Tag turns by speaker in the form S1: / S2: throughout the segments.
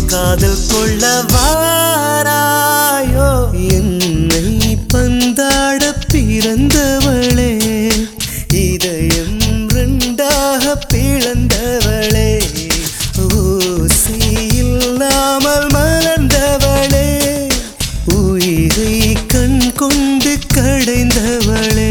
S1: காதல் கொள்ள வாராயோ என்னை பந்தாட பிறந்தவளே இதயம் ரெண்டாக பிளந்தவளே ஊசி இல்லாமல் மலர்ந்தவளே உயிரை கண் கொண்டு கடைந்தவளே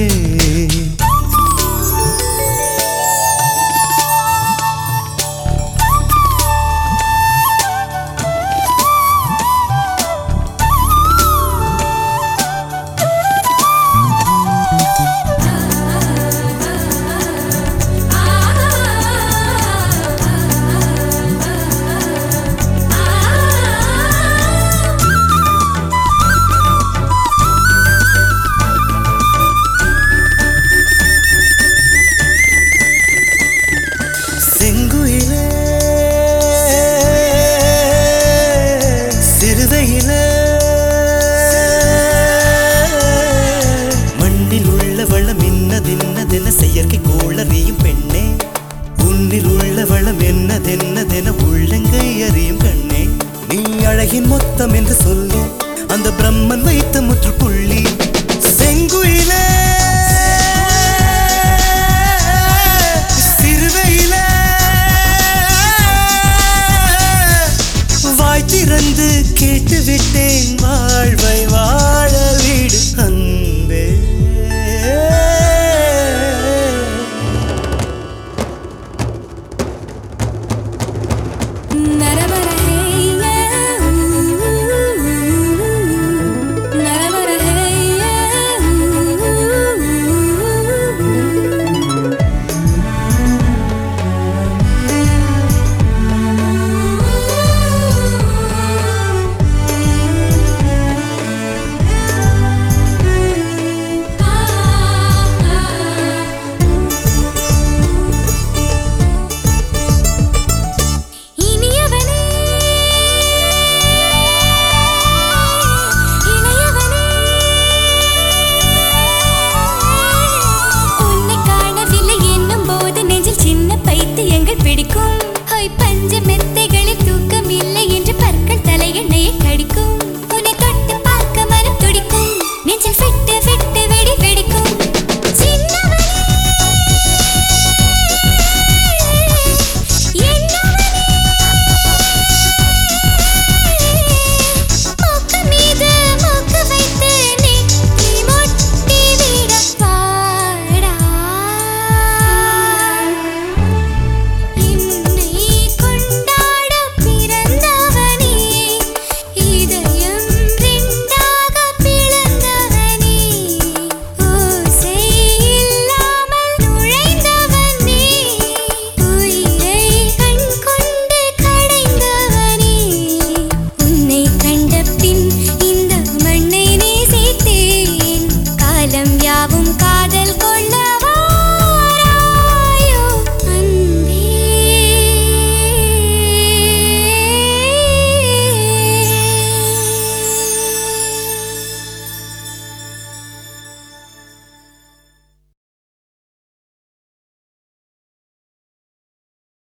S1: செங்குயிலே சிறுதையிலே மண்ணில் உள்ள வளம் என்னதென்னதென செயற்கை கோளறியும் பெண்ணே உன்னில் உள்ள வளம் என்னதென்னதென உள்ளங்கை அறியும் கண்ணே நீ அழகின் மொத்தம் என்று சொல்லி அந்த பிரம்மன் வைத்த முற்றுப்புள்ளி செங்குயிலே சிறுவையிலே வாய் திறந்து கேட்டு விட்டேன் வாழ்வை வாழ வீடு அன்பு